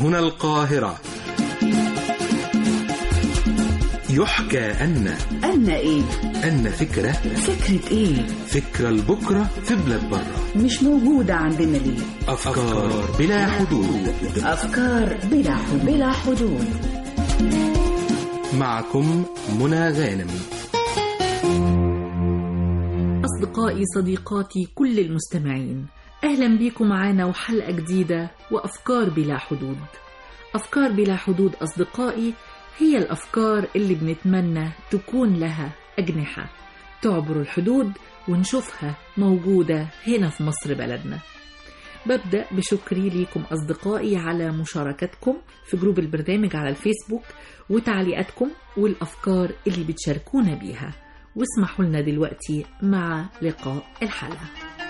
هنا القاهرة يحكى أن أن إيه؟ أن فكرة فكرة إيه؟ فكرة لبكرة في بلاد برة مش موجودة عندنا ليه؟ أفكار بلا حدود أفكار بلا حدود بلا حدود معكم منى غانم أصدقائي صديقاتي كل المستمعين أهلا بيكم معانا وحلقة جديدة وأفكار بلا حدود أفكار بلا حدود أصدقائي هي الأفكار اللي بنتمنى تكون لها أجنحة تعبر الحدود ونشوفها موجودة هنا في مصر بلدنا ببدأ بشكري ليكم أصدقائي على مشاركتكم في جروب البرنامج على الفيسبوك وتعليقاتكم والأفكار اللي بتشاركونا بيها واسمحوا لنا دلوقتي مع لقاء الحلقة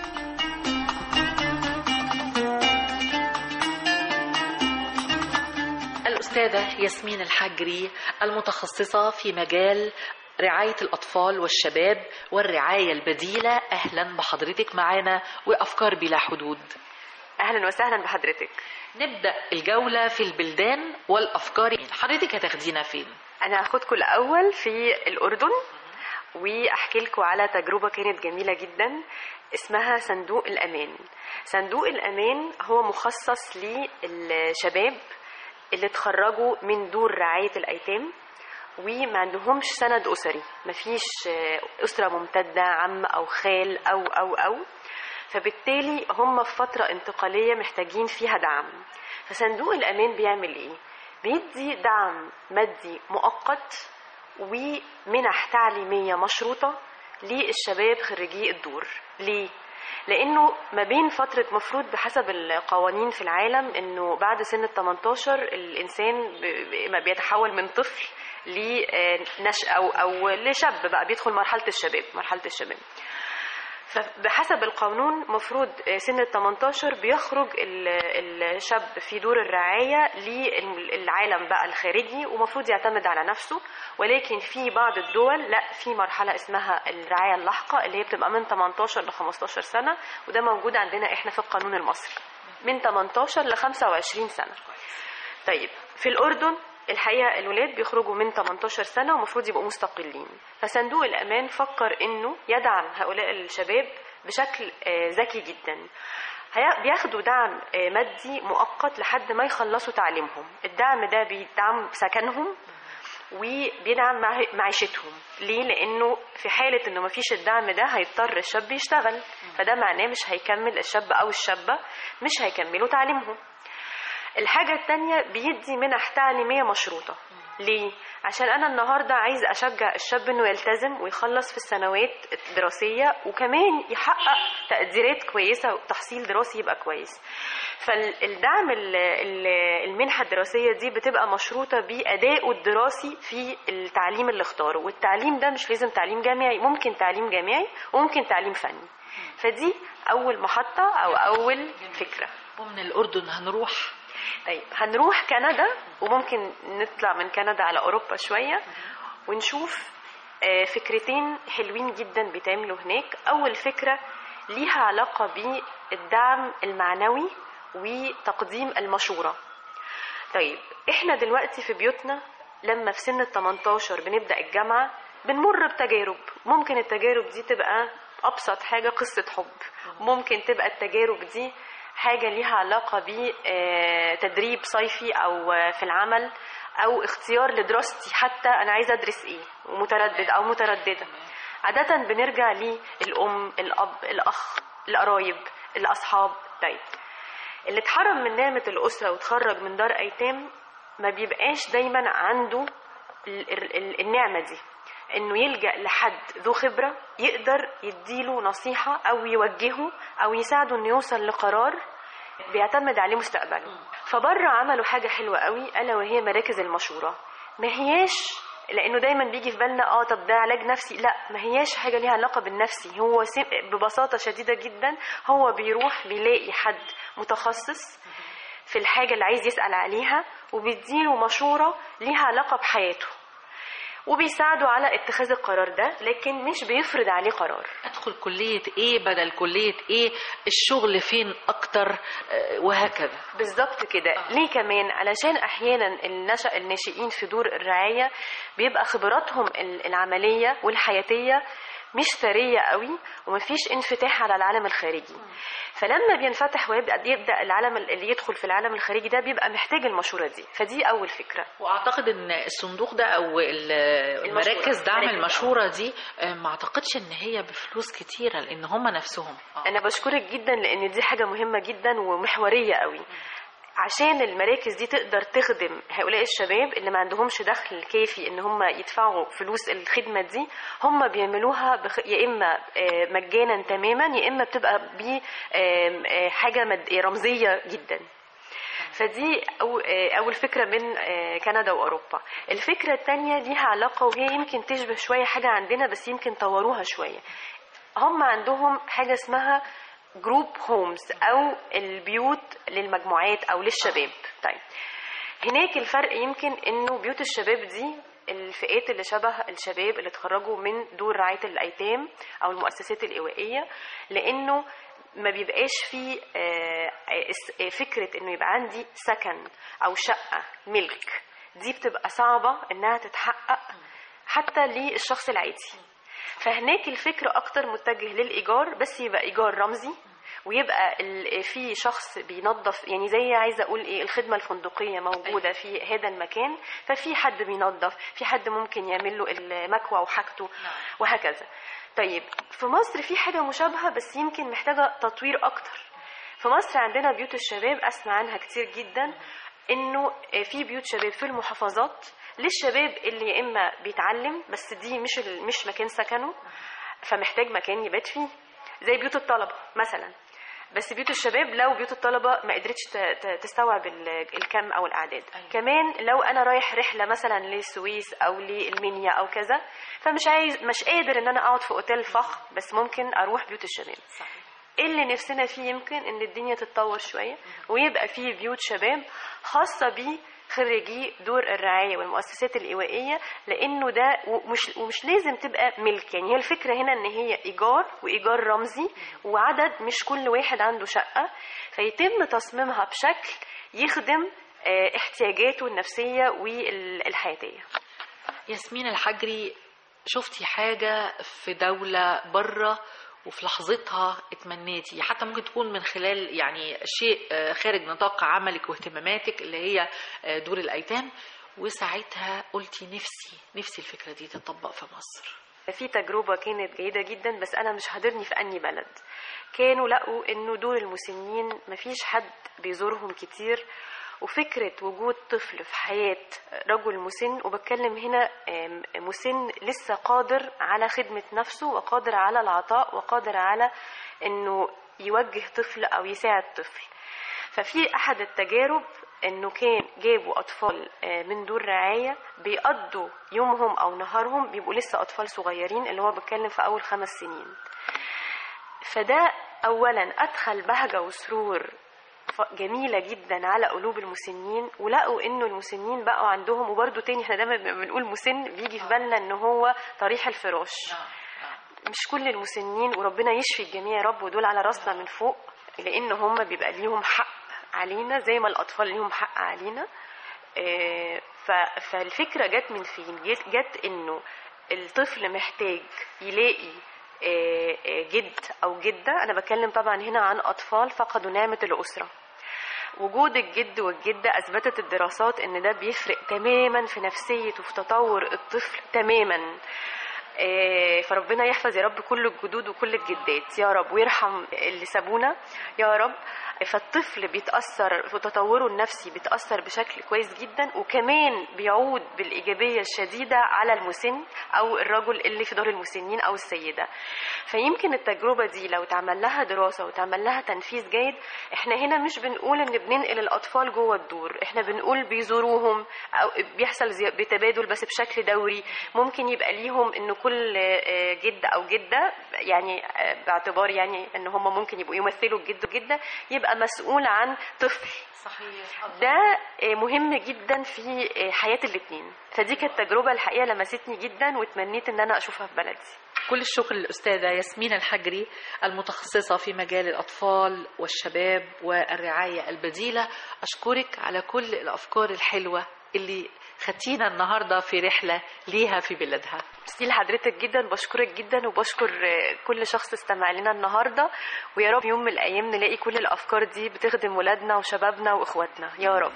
الأستاذة ياسمين الحجري المتخصصة في مجال رعاية الأطفال والشباب والرعاية البديلة أهلا بحضرتك معانا وأفكار بلا حدود اهلا وسهلا بحضرتك نبدأ الجولة في البلدان والأفكار حضرتك هتاخدينا فين؟ انا هاخدكم الاول في الاردن واحكي لكم على تجربه كانت جميله جدا اسمها صندوق الامان صندوق الامان هو مخصص للشباب اللي اتخرجوا من دور رعايه الايتام وما عندهمش سند اسري مفيش اسره ممتده عم او خال او او او فبالتالي هم في فتره انتقاليه محتاجين فيها دعم فصندوق الامان بيعمل ايه بيدي دعم مادي مؤقت ومنح تعليمية مشروطة للشباب خريجي الدور ليه؟ لأنه ما بين فترة مفروض بحسب القوانين في العالم أنه بعد سن ال 18 الإنسان ب- ما بيتحول من طفل لنشأ أو أو لشاب بقى بيدخل مرحلة الشباب مرحلة الشباب فبحسب القانون مفروض سن ال 18 بيخرج ال- الشاب في دور الرعاية للعالم بقى الخارجي ومفروض يعتمد على نفسه ولكن في بعض الدول لا في مرحلة اسمها الرعاية اللاحقة اللي هي بتبقى من 18 ل 15 سنة وده موجود عندنا احنا في القانون المصري من 18 ل 25 سنة طيب في الأردن الحقيقة الولاد بيخرجوا من 18 سنة ومفروض يبقوا مستقلين فصندوق الأمان فكر إنه يدعم هؤلاء الشباب بشكل آه، ذكي جدا هي- بياخدوا دعم آه، مادي مؤقت لحد ما يخلصوا تعليمهم الدعم ده بيدعم سكنهم وبيدعم مع- معيشتهم ليه لانه في حاله انه مفيش الدعم ده هيضطر الشاب يشتغل فده معناه مش هيكمل الشاب او الشابه مش هيكملوا تعليمهم الحاجة التانية بيدي منح تعليمية مشروطة ليه؟ عشان أنا النهاردة عايز أشجع الشاب إنه يلتزم ويخلص في السنوات الدراسية وكمان يحقق تقديرات كويسة وتحصيل دراسي يبقى كويس فالدعم ال- ال- المنحة الدراسية دي بتبقى مشروطة بأدائه الدراسي في التعليم اللي اختاره والتعليم ده مش لازم تعليم جامعي ممكن تعليم جامعي وممكن تعليم فني فدي أول محطة أو أول فكرة ومن الأردن هنروح طيب هنروح كندا وممكن نطلع من كندا على اوروبا شويه ونشوف آه، فكرتين حلوين جدا بيتعملوا هناك اول فكره ليها علاقه بالدعم المعنوي وتقديم المشوره طيب احنا دلوقتي في بيوتنا لما في سن ال 18 بنبدا الجامعه بنمر بتجارب ممكن التجارب دي تبقى ابسط حاجه قصه حب ممكن تبقى التجارب دي حاجه ليها علاقه بتدريب صيفي او آه، في العمل او اختيار لدراستي حتى انا عايزه ادرس ايه ومتردد او متردده عاده بنرجع للام الاب الاخ القرايب الاصحاب طيب اللي اتحرم من نعمة الأسرة وتخرج من دار أيتام ما بيبقاش دايما عنده ال- ال- ال- النعمة دي انه يلجأ لحد ذو خبرة يقدر يديله نصيحة او يوجهه او يساعده انه يوصل لقرار بيعتمد عليه مستقبله فبره عملوا حاجة حلوة قوي ألا وهي مراكز المشورة ما هياش لانه دايما بيجي في بالنا اه طب ده علاج نفسي لا ما هياش حاجه ليها علاقه بالنفسي هو سم- ببساطه شديده جدا هو بيروح بيلاقي حد متخصص في الحاجه اللي عايز يسال عليها وبيديله مشوره ليها علاقه بحياته وبيساعدوا على اتخاذ القرار ده لكن مش بيفرض عليه قرار ادخل كليه ايه بدل كليه ايه الشغل فين اكتر آه، وهكذا بالظبط كده آه. ليه كمان علشان احيانا النشأ الناشئين في دور الرعايه بيبقى خبراتهم ال- العمليه والحياتيه مش ثريه قوي ومفيش انفتاح على العالم الخارجي فلما بينفتح ويبدا يبدا العالم اللي يدخل في العالم الخارجي ده بيبقى محتاج المشوره دي فدي اول فكره واعتقد ان الصندوق ده او ال- المراكز دعم المراكز المشهوره دي آه، ما اعتقدش ان هي بفلوس كتيره لان هم نفسهم آه. انا بشكرك جدا لان دي حاجه مهمه جدا ومحوريه قوي عشان المراكز دي تقدر تخدم هؤلاء الشباب اللي ما عندهمش دخل كافي ان هم يدفعوا فلوس الخدمه دي هم بيعملوها بخ... يا اما آه، مجانا تماما يا اما بتبقى بحاجه مد... رمزيه جدا فدي أو آه، أول فكرة من آه، كندا وأوروبا الفكرة التانية ليها علاقة وهي يمكن تشبه شوية حاجة عندنا بس يمكن طوروها شوية هم عندهم حاجة اسمها جروب هومز أو البيوت للمجموعات أو للشباب طيب هناك الفرق يمكن انه بيوت الشباب دي الفئات اللي شبه الشباب اللي اتخرجوا من دور رعاية الأيتام أو المؤسسات الإيوائية لأنه ما بيبقاش فيه آه، آه، فكرة إنه يبقى عندي سكن أو شقة ملك دي بتبقى صعبة إنها تتحقق حتى للشخص العادي فهناك الفكر أكتر متجه للإيجار بس يبقى إيجار رمزي ويبقى ال- في شخص بينظف يعني زي عايزه اقول ايه الخدمه الفندقيه موجوده في هذا المكان ففي حد بينظف في حد ممكن يعمل له المكوى وحاجته وهكذا طيب في مصر في حاجه مشابهه بس يمكن محتاجه تطوير اكتر في مصر عندنا بيوت الشباب اسمع عنها كتير جدا انه في بيوت شباب في المحافظات للشباب اللي يا اما بيتعلم بس دي مش ال- مش مكان سكنه فمحتاج مكان يبات فيه زي بيوت الطلبه مثلا بس بيوت الشباب لو بيوت الطلبه ما قدرتش ت- ت- تستوعب ال- الكم او الاعداد أيوة. كمان لو انا رايح رحله مثلا للسويس او للمنيا او كذا فمش عايز مش قادر ان انا اقعد في اوتيل فخم بس ممكن اروح بيوت الشباب صحيح. ايه اللي نفسنا فيه يمكن ان الدنيا تتطور شويه ويبقى فيه بيوت شباب خاصه بيه خريجي دور الرعايه والمؤسسات الايوائيه لانه ده ومش ومش لازم تبقى ملك يعني هي الفكره هنا ان هي ايجار وايجار رمزي وعدد مش كل واحد عنده شقه فيتم تصميمها بشكل يخدم آه، احتياجاته النفسيه والحياتيه ياسمين الحجري شفتي حاجة في دولة بره وفي لحظتها اتمنيتي حتى ممكن تكون من خلال يعني شيء آه، خارج نطاق عملك واهتماماتك اللي هي آه، دور الأيتام وساعتها قلتي نفسي نفسي الفكرة دي تطبق في مصر في تجربة كانت جيدة جدا بس أنا مش حاضرني في أني بلد كانوا لقوا إنه دور المسنين مفيش حد بيزورهم كتير وفكرة وجود طفل في حياة رجل مسن وبتكلم هنا آم، مسن لسه قادر على خدمة نفسه وقادر على العطاء وقادر على إنه يوجه طفل أو يساعد طفل ففي احد التجارب انه كان جابوا اطفال آه، من دور رعايه بيقضوا يومهم او نهارهم بيبقوا لسه اطفال صغيرين اللي هو بيتكلم في اول خمس سنين فده اولا ادخل بهجه وسرور ف- جميله جدا على قلوب المسنين ولقوا انه المسنين بقوا عندهم وبرده تاني احنا دايما بنقول مسن بيجي في بالنا ان هو طريح الفراش مش كل المسنين وربنا يشفي الجميع يا رب ودول على راسنا من فوق لان هم بيبقى ليهم حق علينا زي ما الاطفال ليهم حق علينا آه، ف- فالفكره جت من فين جت- جت انه الطفل محتاج يلاقي آه، آه، جد او جده انا بتكلم طبعا هنا عن اطفال فقدوا نعمه الاسره وجود الجد والجدة أثبتت الدراسات إن ده بيفرق تماما في نفسية وفي تطور الطفل تماما آه، فربنا يحفظ يا رب كل الجدود وكل الجدات يا رب ويرحم اللي سابونا يا رب فالطفل بيتأثر في تطوره النفسي بيتأثر بشكل كويس جدا وكمان بيعود بالإيجابية الشديدة على المسن أو الرجل اللي في دار المسنين أو السيدة فيمكن التجربة دي لو تعمل لها دراسة وتعمل لها تنفيذ جيد احنا هنا مش بنقول ان بننقل الأطفال جوه الدور احنا بنقول بيزوروهم أو بيحصل زي- بتبادل بس بشكل دوري ممكن يبقى ليهم انه كل آه، جد او جده يعني آه، باعتبار يعني ان هم ممكن يبقوا يمثلوا الجد والجده يبقى مسؤول عن طفل صحيح ده آه، مهم جدا في آه، حياه الاثنين فدي كانت تجربه الحقيقه لمستني جدا وتمنيت ان انا اشوفها في بلدي كل الشكر للأستاذة ياسمين الحجري المتخصصة في مجال الأطفال والشباب والرعاية البديلة أشكرك على كل الأفكار الحلوة اللي خدتينا النهاردة في رحلة ليها في بلادها ميرسي لحضرتك جدا بشكرك جدا وبشكر آه، كل شخص استمع لنا النهارده ويا رب يوم من الايام نلاقي كل الافكار دي بتخدم ولادنا وشبابنا واخواتنا يا رب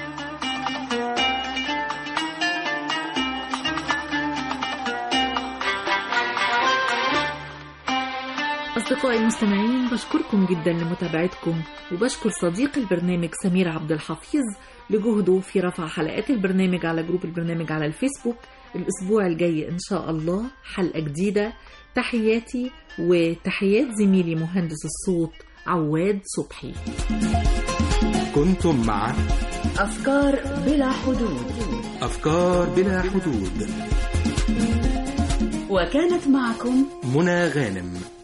أصدقائي المستمعين بشكركم جدا لمتابعتكم وبشكر صديق البرنامج سمير عبد الحفيظ لجهده في رفع حلقات البرنامج على جروب البرنامج على الفيسبوك الأسبوع الجاي إن شاء الله حلقة جديدة تحياتي وتحيات زميلي مهندس الصوت عواد صبحي كنتم مع أفكار بلا حدود أفكار بلا حدود وكانت معكم منى غانم